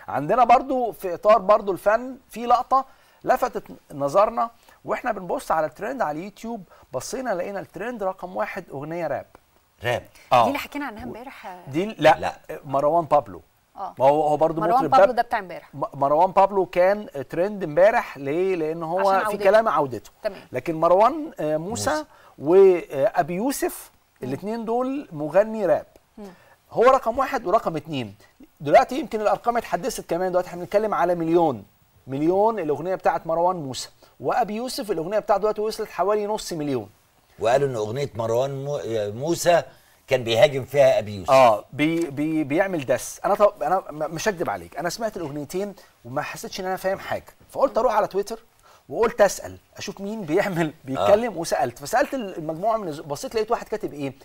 عندنا برضو في اطار برضو الفن في لقطه لفتت نظرنا واحنا بنبص على الترند على اليوتيوب بصينا لقينا الترند رقم واحد اغنيه راب راب دي اللي حكينا عنها امبارح دي لا, لا. لا. مروان بابلو اه ما هو هو برضه مروان مطرب بابلو راب. ده بتاع امبارح م- مروان بابلو كان ترند امبارح ليه؟ لان هو عشان في عودته. كلام عودته تمام. لكن مروان آه، موسى وابي يوسف الاثنين دول مغني راب هو رقم واحد ورقم اتنين دلوقتي يمكن الارقام اتحدثت كمان دلوقتي احنا بنتكلم على مليون مليون الاغنيه بتاعت مروان موسى وابي يوسف الاغنيه بتاعته دلوقتي وصلت حوالي نص مليون وقالوا ان اغنيه مروان مو- موسى كان بيهاجم فيها ابي يوسف اه بي بي بيعمل دس انا طب انا م- مش هكدب عليك انا سمعت الاغنيتين وما حسيتش ان انا فاهم حاجه فقلت اروح على تويتر وقلت اسال اشوف مين بيعمل بيتكلم آه. وسالت فسالت المجموعه من الز- بصيت لقيت واحد كاتب ايه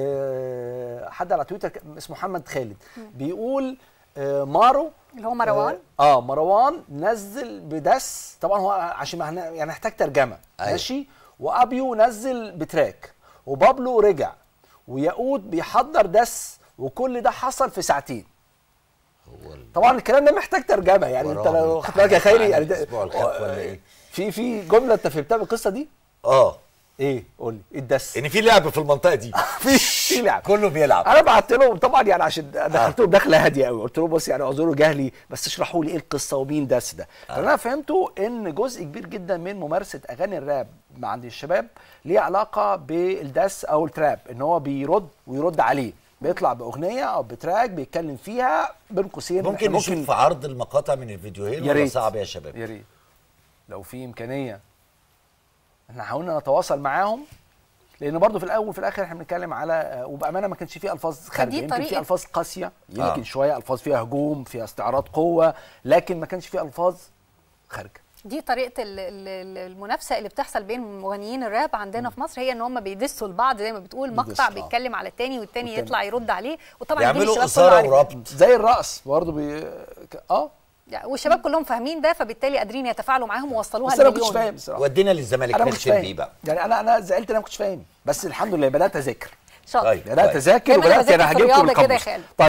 آه حد على تويتر ك- اسمه محمد خالد بيقول آه مارو اللي هو مروان اه, آه مروان نزل بدس طبعا هو عشان ما هن- يعني نحتاج ترجمه أيوة. ماشي وابيو نزل بتراك وبابلو رجع وياقوت بيحضر دس وكل ده حصل في ساعتين هو ال- طبعا الكلام ده محتاج ترجمه يعني انت وراهم لو خدت بالك يا امتحانات خيري يعني على ده- الأسبوع الخامس ولا إيه؟ في في جمله انت فهمتها من القصه دي اه ايه قول لي ايه الدس ان في لعب في المنطقه دي في في لعب كله بيلعب انا بعت لهم طبعا يعني عشان دخلت لهم دخله هاديه قوي قلت لهم بص يعني اعذروا جهلي بس اشرحوا لي ايه القصه ومين داس ده آه. انا فهمته ان جزء كبير جدا من ممارسه اغاني الراب مع عند الشباب ليه علاقه بالداس او التراب ان هو بيرد ويرد عليه بيطلع باغنيه او بتراك بيتكلم فيها بين قوسين ممكن إحنا نشوف في عرض المقاطع من الفيديوهين يا ولا ريت صعب يا شباب يا ريت لو في امكانيه احنا حاولنا نتواصل معاهم لان برضو في الاول وفي الاخر احنا بنتكلم على وبامانه ما كانش فيه الفاظ خارجه يمكن طريقة- في الفاظ قاسيه يمكن آه. شويه الفاظ فيها هجوم فيها استعراض قوه لكن ما كانش فيه الفاظ خارجه دي طريقه ال- ال- ال- المنافسه اللي بتحصل بين مغنيين الراب عندنا في مصر هي ان هم بيدسوا لبعض زي ما بتقول مقطع بيدسوا، آه. بيتكلم على التاني والتاني والتاني. يطلع يرد عليه وطبعا جيل يعملوا الشباب كله اثاره عارف ده. وربط زي الرقص برضو بي... ك- اه يعني والشباب كلهم فاهمين ده فبالتالي قادرين يتفاعلوا معاهم ووصلوها بس انا ما كنتش لمليون فاهم بصراحه ودينا للزمالك انا ما في كنتش الشربي فاهم بقى يعني انا انا زعلت ان انا ما كنتش فاهم بس الحمد لله بدات اذاكر شاطر طيب. بدات اذاكر دايما وبدات بذاكر انا في هجيب لكم الرياضة كده يا القاموس خالد. طيب